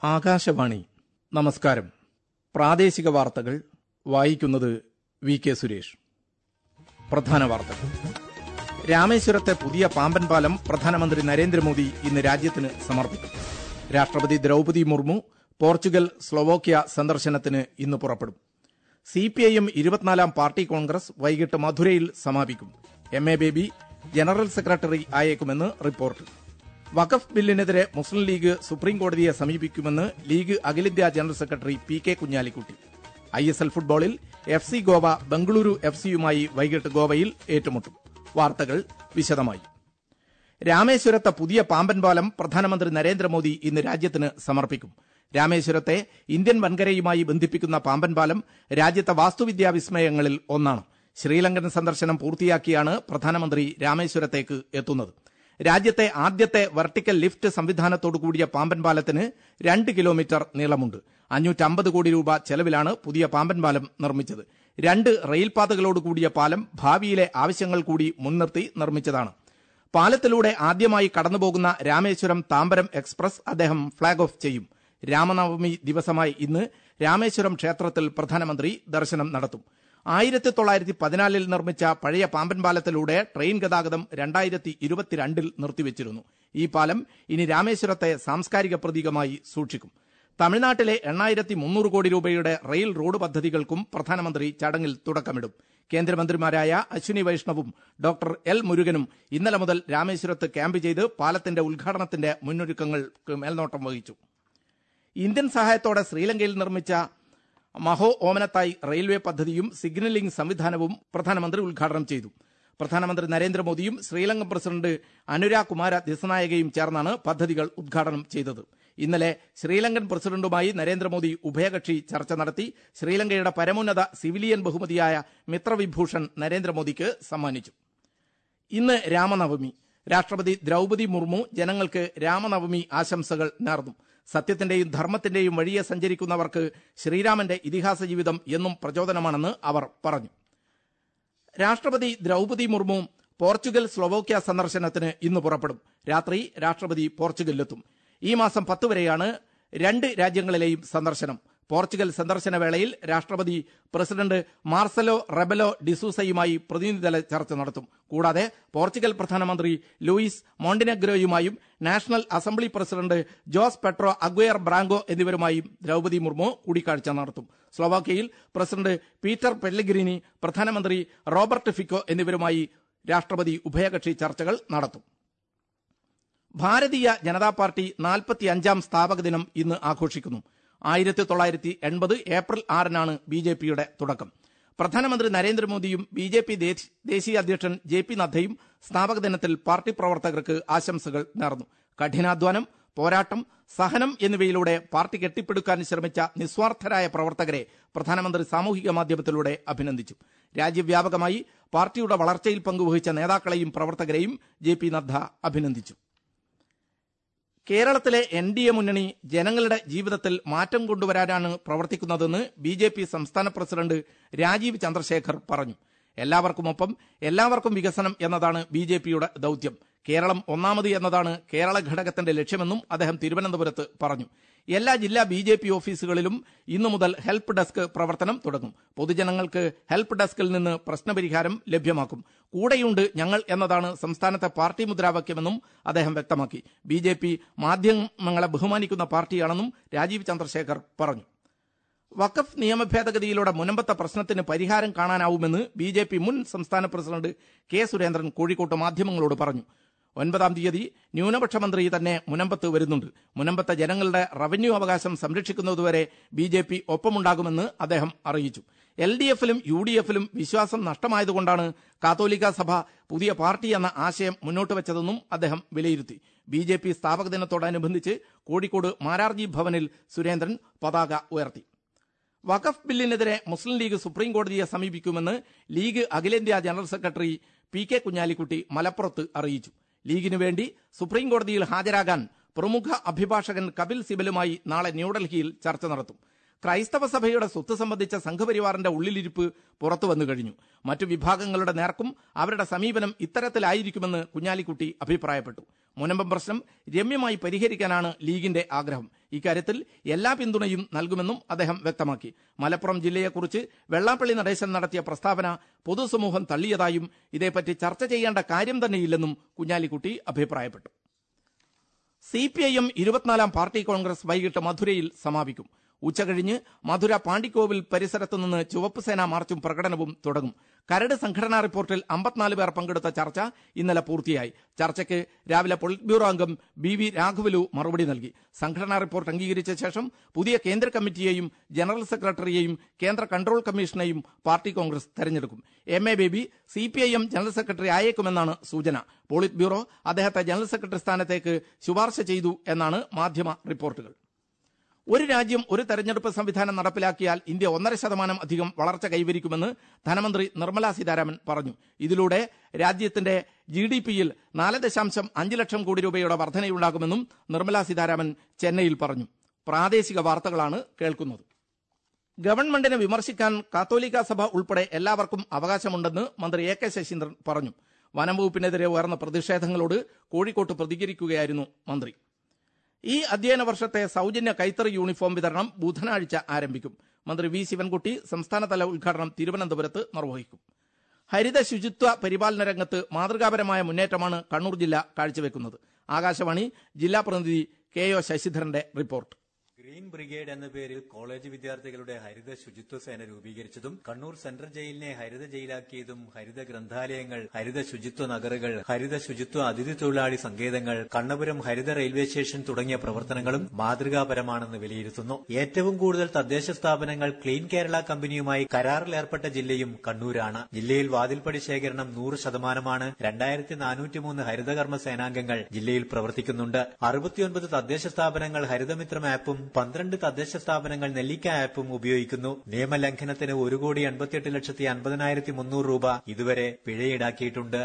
ആകാശവാണി നമസ്കാരം പ്രാദേശിക വാർത്തകൾ വായിക്കുന്നത് വി കെ സുരേഷ് പ്രധാന വാർത്തകൾ രാമേശ്വരത്തെ പുതിയ പാമ്പൻ പാലം പ്രധാനമന്ത്രി നരേന്ദ്രമോദി ഇന്ന് രാജ്യത്തിന് സമർപ്പിക്കും രാഷ്ട്രപതി ദ്രൗപദി മുർമു പോർച്ചുഗൽ സ്ലൊവോക്യ സന്ദർശനത്തിന് ഇന്ന് പുറപ്പെടും സി പി ഐ എം ഇരുപത്തിനാലാം പാർട്ടി കോൺഗ്രസ് വൈകിട്ട് മധുരയിൽ സമാപിക്കും M A Baby general secretary ആയേക്കുമെന്ന് റിപ്പോർട്ട് വഖഫ് ബില്ലിനെതിരെ മുസ്ലിം ലീഗ് സുപ്രീം കോടതിയെ സമീപിക്കുമെന്ന് ലീഗ് അഖിലേന്ത്യാ general secretary P K Kunhalikutty I S L ഫുട്ബോളിൽ F C Goa Bengaluru F സിയുമായി വൈകിട്ട് ഗോവയിൽ ഏറ്റുമുട്ടും വാർത്തകൾ വിശദമായി രാമേശ്വരത്തെ പുതിയ പാമ്പൻ പാലം പ്രധാനമന്ത്രി നരേന്ദ്രമോദി ഇന്ന് രാജ്യത്തിന് സമർപ്പിക്കും രാമേശ്വരത്തെ ഇന്ത്യൻ വൻകരയുമായി ബന്ധിപ്പിക്കുന്ന പാമ്പൻ പാലം രാജ്യത്തെ വാസ്തുവിദ്യാ വിസ്മയങ്ങളിൽ ഒന്നാണ് ശ്രീലങ്കൻ സന്ദർശനം പൂർത്തിയാക്കിയാണ് പ്രധാനമന്ത്രി രാമേശ്വരത്തേക്ക് എത്തുന്നത് രാജ്യത്തെ ആദ്യത്തെ വെർട്ടിക്കൽ ലിഫ്റ്റ് സംവിധാനത്തോടു കൂടിയ പാമ്പൻ പാലത്തിന് രണ്ട് കിലോമീറ്റർ നീളമുണ്ട് അഞ്ഞൂറ്റമ്പത് കോടി രൂപ ചെലവിലാണ് പുതിയ പാമ്പൻ പാലം നിർമ്മിച്ചത് രണ്ട് റെയിൽപാതകളോട് കൂടിയ പാലം ഭാവിയിലെ ആവശ്യങ്ങൾ കൂടി മുൻനിർത്തി നിർമ്മിച്ചതാണ് പാലത്തിലൂടെ ആദ്യമായി കടന്നുപോകുന്ന രാമേശ്വരം താമ്പരം എക്സ്പ്രസ് അദ്ദേഹം ഫ്ളാഗ് ഓഫ് ചെയ്യും രാമനവമി ദിവസമായി ഇന്ന് രാമേശ്വരം ക്ഷേത്രത്തിൽ പ്രധാനമന്ത്രി ദർശനം നടത്തും ആയിരത്തി തൊള്ളായിരത്തി പതിനാലിൽ നിർമ്മിച്ച പഴയ പാമ്പൻ പാലത്തിലൂടെ ട്രെയിൻ ഗതാഗതം രണ്ടായിരത്തി ഇരുപത്തിരണ്ടിൽ നിർത്തിവച്ചിരുന്നു ഈ പാലം ഇനി രാമേശ്വരത്തെ സാംസ്കാരിക പ്രതീകമായി സൂക്ഷിക്കും തമിഴ്നാട്ടിലെ എണ്ണായിരത്തി മുന്നൂറ് കോടി രൂപയുടെ റെയിൽ റോഡ് പദ്ധതികൾക്കും പ്രധാനമന്ത്രി ചടങ്ങിൽ തുടക്കമിടും കേന്ദ്രമന്ത്രിമാരായ അശ്വിനി വൈഷ്ണവും ഡോക്ടർ എൽ മുരുകനും ഇന്നലെ മുതൽ രാമേശ്വരത്ത് ക്യാമ്പ് ചെയ്ത് പാലത്തിന്റെ ഉദ്ഘാടനത്തിന്റെ മുന്നൊരുക്കങ്ങൾക്ക് മേൽനോട്ടം വഹിച്ചു ഇന്ത്യൻ സഹായത്തോടെ ശ്രീലങ്കയിൽ നിർമ്മിച്ച മഹോ ഓമനത്തായി റെയിൽവേ പദ്ധതിയും സിഗ്നലിംഗ് സംവിധാനവും പ്രധാനമന്ത്രി ഉദ്ഘാടനം ചെയ്തു പ്രധാനമന്ത്രി നരേന്ദ്രമോദിയും ശ്രീലങ്കൻ പ്രസിഡന്റ് അനുരാഗ് കുമാര ദിസനായകയും ചേർന്നാണ് പദ്ധതികൾ ഉദ്ഘാടനം ചെയ്തത് ഇന്നലെ ശ്രീലങ്കൻ പ്രസിഡന്റുമായി നരേന്ദ്രമോദി ഉഭയകക്ഷി ചർച്ച നടത്തി ശ്രീലങ്കയുടെ പരമോന്നത സിവിലിയൻ ബഹുമതിയായ മിത്രവിഭൂഷൺ നരേന്ദ്രമോദിക്ക് സമ്മാനിച്ചു ഇന്ന് രാമനവമി രാഷ്ട്രപതി ദ്രൗപദി മുർമു ജനങ്ങൾക്ക് രാമനവമി ആശംസകൾ നേർന്നു സത്യത്തിന്റെയും ധർമ്മത്തിന്റെയും വഴിയെ സഞ്ചരിക്കുന്നവർക്ക് ശ്രീരാമന്റെ ഇതിഹാസ ജീവിതം എന്നും പ്രചോദനമാണെന്ന് അവർ പറഞ്ഞു രാഷ്ട്രപതി ദ്രൗപദി മുർമു പോർച്ചുഗൽ സ്ലൊവോക്യ സന്ദർശനത്തിന് ഇന്ന് പുറപ്പെടും രാത്രി രാഷ്ട്രപതി പോർച്ചുഗലിലെത്തും ഈ മാസം പത്ത് വരെയാണ് രണ്ട് രാജ്യങ്ങളിലെയും സന്ദർശനം പോർച്ചുഗൽ സന്ദർശന വേളയിൽ രാഷ്ട്രപതി പ്രസിഡന്റ് മാർസലോ റെബലോ ഡിസൂസയുമായി പ്രതിനിധിതല ചർച്ച നടത്തും കൂടാതെ പോർച്ചുഗൽ പ്രധാനമന്ത്രി ലൂയിസ് മോണ്ടിനെഗ്രോയുമായും national assembly president Jose Pedro Aguiar Branco എന്നിവരുമായും ദ്രൗപദി മുർമു കൂടിക്കാഴ്ച നടത്തും സ്ലോവാക്യയിൽ പ്രസിഡന്റ് പീറ്റർ പെല്ലിഗ്രിനി പ്രധാനമന്ത്രി റോബർട്ട് ഫിക്കോ എന്നിവരുമായി രാഷ്ട്രപതി ഉഭയകക്ഷി ചർച്ചകൾ നടത്തും ഭാരതീയ ജനതാ പാർട്ടി നാൽപ്പത്തിയഞ്ചാം സ്ഥാപക ദിനം ഇന്ന് ആഘോഷിക്കുന്നു ആയിരത്തി തൊള്ളായിരത്തി എൺപത് ഏപ്രിൽ ആറിനാണ് ബി ജെ പിയുടെ തുടക്കം പ്രധാനമന്ത്രി നരേന്ദ്രമോദിയും ബി ജെ പി ദേശീയ അധ്യക്ഷൻ ജെ പി നദ്ദയും സ്ഥാപക ദിനത്തിൽ പാർട്ടി പ്രവർത്തകർക്ക് ആശംസകൾ നേർന്നു കഠിനാധ്വാനം പോരാട്ടം സഹനം എന്നിവയിലൂടെ പാർട്ടി കെട്ടിപ്പടുക്കാൻ ശ്രമിച്ച നിസ്വാർത്ഥരായ പ്രവർത്തകരെ പ്രധാനമന്ത്രി സാമൂഹിക മാധ്യമത്തിലൂടെ അഭിനന്ദിച്ചു രാജ്യവ്യാപകമായി പാർട്ടിയുടെ വളർച്ചയിൽ പങ്കുവഹിച്ച നേതാക്കളെയും പ്രവർത്തകരെയും ജെ പി നദ്ദ അഭിനന്ദിച്ചു കേരളത്തിലെ എൻ ഡി എ മുന്നണി ജനങ്ങളുടെ ജീവിതത്തിൽ മാറ്റം കൊണ്ടുവരാനാണ് പ്രവർത്തിക്കുന്നതെന്ന് ബി ജെ പി സംസ്ഥാന പ്രസിഡന്റ് രാജീവ് ചന്ദ്രശേഖർ പറഞ്ഞു എല്ലാവർക്കുമൊപ്പം എല്ലാവർക്കും വികസനം എന്നതാണ് ബി ജെ പിയുടെ ദൌത്യം കേരളം ഒന്നാമത് എന്നതാണ് കേരള ഘടകത്തിന്റെ ലക്ഷ്യമെന്നും അദ്ദേഹം തിരുവനന്തപുരത്ത് പറഞ്ഞു എല്ലാ ജില്ലാ ബി ജെ പി ഓഫീസുകളിലും ഇന്നു മുതൽ ഹെൽപ്പ് ഡെസ്ക് പ്രവർത്തനം തുടങ്ങും പൊതുജനങ്ങൾക്ക് ഹെൽപ്പ് ഡെസ്കിൽ നിന്ന് പ്രശ്നപരിഹാരം ലഭ്യമാക്കും കൂടെയുണ്ട് ഞങ്ങൾ എന്നതാണ് സംസ്ഥാനത്തെ പാർട്ടി മുദ്രാവാക്യമെന്നും അദ്ദേഹം വ്യക്തമാക്കി ബി ജെ പി മാധ്യമങ്ങളെ ബഹുമാനിക്കുന്ന പാർട്ടിയാണെന്നും രാജീവ് ചന്ദ്രശേഖർ പറഞ്ഞു വഖഫ് നിയമ ഭേദഗതിയിലൂടെ മുനമ്പത്തെ പ്രശ്നത്തിന് പരിഹാരം കാണാനാവുമെന്ന് ബി ജെ പി മുൻ സംസ്ഥാന പ്രസിഡന്റ് കെ സുരേന്ദ്രൻ കോഴിക്കോട്ട് മാധ്യമങ്ങളോട് പറഞ്ഞു ഒൻപതാം തീയതി ന്യൂനപക്ഷ മന്ത്രി തന്നെ മുനമ്പത്ത് വരുന്നുണ്ട് മുനമ്പത്തെ ജനങ്ങളുടെ റവന്യൂ അവകാശം സംരക്ഷിക്കുന്നതുവരെ ബി ജെ പി ഒപ്പമുണ്ടാകുമെന്ന് അദ്ദേഹം അറിയിച്ചു എൽ ഡി എഫിലും യു ഡി എഫിലും വിശ്വാസം നഷ്ടമായതുകൊണ്ടാണ് കാത്തോലിക്ക സഭ പുതിയ പാർട്ടി എന്ന ആശയം മുന്നോട്ട് വെച്ചതെന്നും അദ്ദേഹം വിലയിരുത്തി ബി ജെ പി സ്ഥാപക ദിനത്തോടനുബന്ധിച്ച് കോഴിക്കോട് മാരാർജി ഭവനിൽ സുരേന്ദ്രൻ പതാക ഉയർത്തി വഖഫ് ബില്ലിനെതിരെ മുസ്ലിം ലീഗ് സുപ്രീം കോടതിയെ സമീപിക്കുമെന്ന് ലീഗ് അഖിലേന്ത്യാ general secretary P K Kunhalikutty മലപ്പുറത്ത് അറിയിച്ചു ലീഗിനു വേണ്ടി സുപ്രീം കോടതിയിൽ ഹാജരാകാൻ പ്രമുഖ അഭിഭാഷകൻ കപിൽ സിബലുമായി നാളെ ന്യൂഡൽഹിയിൽ ചർച്ച നടത്തും ക്രൈസ്തവ സഭയുടെ സ്വത്ത് സംബന്ധിച്ച സംഘപരിവാറിന്റെ ഉള്ളിലിരിപ്പ് പുറത്തു വന്നു കഴിഞ്ഞു മറ്റു വിഭാഗങ്ങളുടെ നേർക്കും അവരുടെ സമീപനം ഇത്തരത്തിലായിരിക്കുമെന്ന് കുഞ്ഞാലിക്കുട്ടി അഭിപ്രായപ്പെട്ടു മുനമ്പം പ്രശ്നം രമ്യമായി പരിഹരിക്കാനാണ് ലീഗിന്റെ ആഗ്രഹം ഇക്കാര്യത്തിൽ എല്ലാ പിന്തുണയും നൽകുമെന്നും അദ്ദേഹം വ്യക്തമാക്കി മലപ്പുറം ജില്ലയെക്കുറിച്ച് വെള്ളാപ്പള്ളി നടേശൻ നടത്തിയ പ്രസ്താവന പൊതുസമൂഹം തള്ളിയതായും ഇതേപ്പറ്റി ചർച്ച ചെയ്യേണ്ട കാര്യം തന്നെയില്ലെന്നും കുഞ്ഞാലിക്കുട്ടി അഭിപ്രായപ്പെട്ടു സി പി ഐ എം ഇരുപത്തിനാലാം പാർട്ടി കോൺഗ്രസ് വൈകിട്ട് മധുരയിൽ സമാപിക്കും ഉച്ചകഴിഞ്ഞ് മധുര പാണ്ടിക്കോവിൽ പരിസരത്തു നിന്ന് ചുവപ്പ് സേന മാർച്ചും പ്രകടനവും തുടങ്ങും കരട് സംഘടനാ റിപ്പോർട്ടിൽ അമ്പത്തിനാല് പേർ പങ്കെടുത്ത ചർച്ച ഇന്നലെ പൂർത്തിയായി ചർച്ചയ്ക്ക് രാവിലെ പൊളിറ്റ് ബ്യൂറോ അംഗം ബി വി രാഘവലു മറുപടി നൽകി സംഘടനാ റിപ്പോർട്ട് അംഗീകരിച്ച ശേഷം പുതിയ കേന്ദ്ര കമ്മിറ്റിയെയും ജനറൽ സെക്രട്ടറിയെയും കേന്ദ്ര കൺട്രോൾ കമ്മീഷനെയും പാർട്ടി കോൺഗ്രസ് തെരഞ്ഞെടുക്കും M A Baby C P I M general secretary ആയേക്കുമെന്നാണ് സൂചന പോളിറ്റ് ബ്യൂറോ അദ്ദേഹത്തെ ജനറൽ സെക്രട്ടറി സ്ഥാനത്തേക്ക് ശുപാർശ ചെയ്തു എന്നാണ് മാധ്യമ റിപ്പോർട്ടുകൾ ഒരു രാജ്യം ഒരു തെരഞ്ഞെടുപ്പ് സംവിധാനം നടപ്പിലാക്കിയാൽ ഇന്ത്യ ഒന്നര ശതമാനം അധികം വളർച്ച കൈവരിക്കുമെന്ന് ധനമന്ത്രി നിർമ്മലാ സീതാരാമൻ പറഞ്ഞു ഇതിലൂടെ രാജ്യത്തിന്റെ ജി ഡി പിയിൽ നാല് ദശാംശം അഞ്ച് ലക്ഷം കോടി രൂപയുടെ വർധനയുണ്ടാകുമെന്നും നിർമ്മലാ സീതാരാമൻ ചെന്നൈയിൽ പറഞ്ഞു പ്രാദേശിക വാർത്തകളാണ് കേൾക്കുന്നത് ഗവൺമെന്റിനെ വിമർശിക്കാൻ കാത്തോലിക്ക സഭ ഉൾപ്പെടെ എല്ലാവർക്കും അവകാശമുണ്ടെന്ന് മന്ത്രി എ കെ ശശീന്ദ്രൻ പറഞ്ഞു വനം വകുപ്പിനെതിരെ ഉയർന്ന പ്രതിഷേധങ്ങളോട് കോഴിക്കോട്ട് പ്രതികരിക്കുകയായിരുന്നു മന്ത്രി ഈ അധ്യയന വർഷത്തെ സൗജന്യ കൈത്തറി യൂണിഫോം വിതരണം ബുധനാഴ്ച ആരംഭിക്കും മന്ത്രി വി ശിവൻകുട്ടി സംസ്ഥാനതല ഉദ്ഘാടനം തിരുവനന്തപുരത്ത് നിർവഹിക്കും ഹരിത ശുചിത്വ പരിപാലന രംഗത്ത് മാതൃകാപരമായ മുന്നേറ്റമാണ് കണ്ണൂർ ജില്ല കാഴ്ചവെക്കുന്നത് ആകാശവാണി ജില്ലാ പ്രതിനിധി കെ ഒ ശശിധരന്റെ റിപ്പോർട്ട് ഗ്രീൻ ബ്രിഗേഡ് എന്ന പേരിൽ കോളേജ് വിദ്യാർത്ഥികളുടെ ഹരിത ശുചിത്വ സേന രൂപീകരിച്ചതും കണ്ണൂർ സെൻട്രൽ ജയിലിനെ ഹരിത ജയിലാക്കിയതും ഹരിത ഗ്രന്ഥാലയങ്ങൾ ഹരിത ശുചിത്വ നഗറുകൾ ഹരിത ശുചിത്വ അതിഥി തൊഴിലാളി സങ്കേതങ്ങൾ കണ്ണപുരം ഹരിത റെയിൽവേ സ്റ്റേഷൻ തുടങ്ങിയ പ്രവർത്തനങ്ങളും മാതൃകാപരമാണെന്ന് വിലയിരുത്തുന്നു ഏറ്റവും കൂടുതൽ തദ്ദേശ സ്ഥാപനങ്ങൾ ക്ലീൻ കേരള കമ്പനിയുമായി കരാറിൽ ഏർപ്പെട്ട ജില്ലയും കണ്ണൂരാണ് ജില്ലയിൽ വാതിൽപ്പടി ശേഖരണം നൂറ് ശതമാനമാണ് രണ്ടായിരത്തി നാനൂറ്റിമൂന്ന് ഹരിതകർമ്മ സേനാംഗങ്ങൾ ജില്ലയിൽ പ്രവർത്തിക്കുന്നുണ്ട് അറുപത്തിയൊൻപത് തദ്ദേശ സ്ഥാപനങ്ങൾ ഹരിതമിത്രം ആപ്പും പന്ത്രണ്ട് തദ്ദേശ സ്ഥാപനങ്ങൾ നെല്ലിക്ക ആപ്പും ഉപയോഗിക്കുന്നു നിയമലംഘനത്തിന് ഒരു കോടി എൺപത്തിയെട്ട് ലക്ഷത്തി അൻപതിനായിരത്തി മുന്നൂറ് രൂപ ഇതുവരെ പിഴ ഈടാക്കിയിട്ടുണ്ട്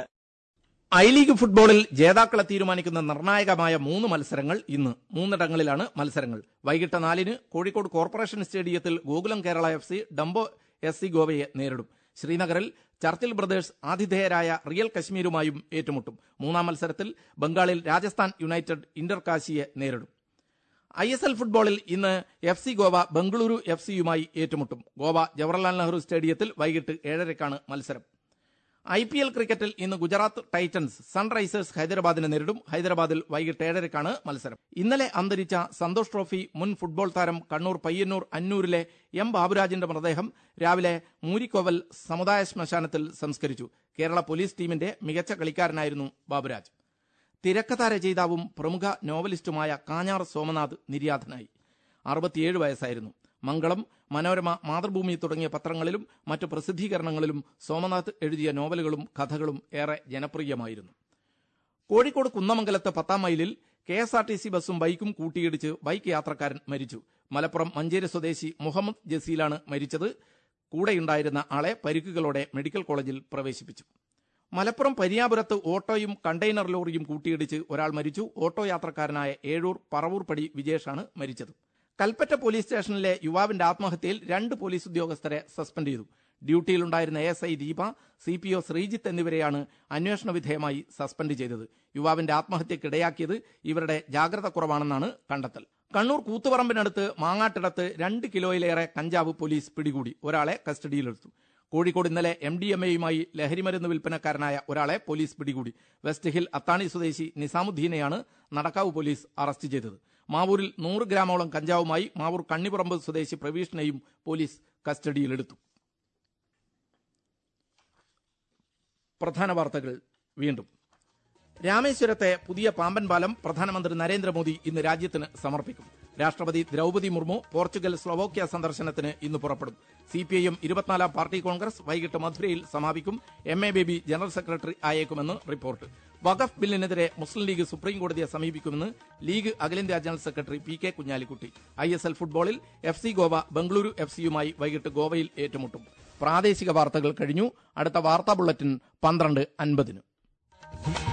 ഐ ലീഗ് ഫുട്ബോളിൽ ജേതാക്കളെ തീരുമാനിക്കുന്ന നിർണായകമായ മൂന്ന് മത്സരങ്ങൾ ഇന്ന് മൂന്നിടങ്ങളിലാണ് മത്സരങ്ങൾ വൈകിട്ട് നാലിന് കോഴിക്കോട് കോർപ്പറേഷൻ സ്റ്റേഡിയത്തിൽ Gokulam Kerala F C Dempo S C ഗോവയെ നേരിടും ശ്രീനഗറിൽ ചർച്ചിൽ ബ്രദേഴ്സ് ആതിഥേയരായ റിയൽ കശ്മീരുമായും ഏറ്റുമുട്ടും മൂന്നാം മത്സരത്തിൽ ബംഗാളിൽ രാജസ്ഥാൻ യുണൈറ്റഡ് ഇന്റർ കാശിയെ നേരിടും ഐ എസ് എൽ ഫുട്ബോളിൽ ഇന്ന് F C Goa Bengaluru F സിയുമായി ഏറ്റുമുട്ടും ഗോവ ജവഹർലാൽ നെഹ്റു സ്റ്റേഡിയത്തിൽ വൈകിട്ട് ഏഴരയ്ക്കാണ് മത്സരം ഐ പി എൽ ക്രിക്കറ്റിൽ ഇന്ന് ഗുജറാത്ത് ടൈറ്റൻസ് സൺറൈസേഴ്സ് ഹൈദരാബാദിനെ നേരിടും ഹൈദരാബാദിൽ വൈകിട്ട് ഏഴരയ്ക്കാണ് മത്സരം ഇന്നലെ അന്തരിച്ച സന്തോഷ് ട്രോഫി മുൻ ഫുട്ബോൾ താരം കണ്ണൂർ പയ്യന്നൂർ അന്നൂരിലെ എം ബാബുരാജിന്റെ മൃതദേഹം രാവിലെ മൂരിക്കോവൽ സമുദായ ശ്മശാനത്തിൽ സംസ്കരിച്ചു കേരള പോലീസ് ടീമിന്റെ മികച്ച കളിക്കാരനായിരുന്നു ബാബുരാജ് തിരക്കഥാ രചയിതാവും പ്രമുഖ നോവലിസ്റ്റുമായ കാഞ്ഞാർ സോമനാഥ് നിര്യാതനായി അറുപത്തിയേഴ് വയസ്സായിരുന്നു മംഗളം മനോരമ മാതൃഭൂമി തുടങ്ങിയ പത്രങ്ങളിലും മറ്റു പ്രസിദ്ധീകരണങ്ങളിലും സോമനാഥ് എഴുതിയ നോവലുകളും കഥകളും ഏറെ ജനപ്രിയമായിരുന്നു കോഴിക്കോട് കുന്നമംഗലത്ത് പത്താം മൈലിൽ K S R T C ബസും ബൈക്കും കൂട്ടിയിടിച്ച് ബൈക്ക് യാത്രക്കാരൻ മരിച്ചു മലപ്പുറം മഞ്ചേരി സ്വദേശി മുഹമ്മദ് ജസീലാണ് മരിച്ചത് കൂടെയുണ്ടായിരുന്ന ആളെ പരിക്കുകളോടെ മെഡിക്കൽ കോളേജിൽ പ്രവേശിപ്പിച്ചു മലപ്പുറം പരിയാപുരത്ത് ഓട്ടോയും കണ്ടെയ്നർ ലോറിയും കൂട്ടിയിടിച്ച് ഒരാൾ മരിച്ചു ഓട്ടോ യാത്രക്കാരനായ ഏഴൂർ പറവൂർപ്പടി വിജേഷാണ് മരിച്ചത് കൽപ്പറ്റ പോലീസ് സ്റ്റേഷനിലെ യുവാവിന്റെ ആത്മഹത്യയിൽ രണ്ട് പോലീസ് ഉദ്യോഗസ്ഥരെ സസ്പെൻഡ് ചെയ്തു ഡ്യൂട്ടിയിലുണ്ടായിരുന്ന A S I Deepa C P O Sreejith എന്നിവരെയാണ് അന്വേഷണ വിധേയമായി സസ്പെൻഡ് ചെയ്തത് യുവാവിന്റെ ആത്മഹത്യക്കിടയാക്കിയത് ഇവരുടെ ജാഗ്രത കുറവാണെന്നാണ് കണ്ടെത്തൽ കണ്ണൂർ കൂത്തുപറമ്പിനടുത്ത് മാങ്ങാട്ടിടത്ത് രണ്ട് കിലോയിലേറെ കഞ്ചാവ് പോലീസ് പിടികൂടി ഒരാളെ കസ്റ്റഡിയിലെടുത്തു കോഴിക്കോട് ഇന്നലെ എം ഡി എം എയുമായി ലഹരിമരുന്ന് വിൽപ്പനക്കാരനായ ഒരാളെ പോലീസ് പിടികൂടി വെസ്റ്റ് ഹിൽ അത്താണി സ്വദേശി നിസാമുദ്ദീനെയാണ് നടക്കാവ് പോലീസ് അറസ്റ്റ് ചെയ്തത് മാവൂരിൽ നൂറ് ഗ്രാമോളം കഞ്ചാവുമായി മാവൂർ കണ്ണിപ്പുറമ്പ് സ്വദേശി പ്രവീഷിനെയും പോലീസ് കസ്റ്റഡിയിലെടുത്തു പ്രധാന വാർത്തകൾ വീണ്ടും രാമേശ്വരത്തെ പുതിയ പാമ്പൻ പാലം പ്രധാനമന്ത്രി നരേന്ദ്രമോദി ഇന്ന് രാജ്യത്തിന് സമർപ്പിക്കും രാഷ്ട്രപതി ദ്രൗപതി മുർമു പോർച്ചുഗൽ സ്ലൊവോക്യ സന്ദർശനത്തിന് ഇന്ന് പുറപ്പെടും സി പി ഐ എം ഇരുപത്തിനാലാം പാർട്ടി കോൺഗ്രസ് വൈകിട്ട് മധുരയിൽ സമാപിക്കും M A Baby general secretary ആയേക്കുമെന്ന് റിപ്പോർട്ട് വഖഫ് ബില്ലിനെതിരെ മുസ്ലിം ലീഗ് സുപ്രീം കോടതിയെ സമീപിക്കുമെന്ന് ലീഗ് അഖിലേന്ത്യാ general secretary P K Kunhalikutty I S L ഫുട്ബോളിൽ F C Goa Bengaluru F സിയുമായി വൈകിട്ട് ഗോവയിൽ ഏറ്റുമുട്ടും പ്രാദേശിക വാർത്തകൾ കഴിഞ്ഞു അടുത്ത വാർത്താ ബുള്ളറ്റിൻ പന്ത്രണ്ട് അൻപതിന്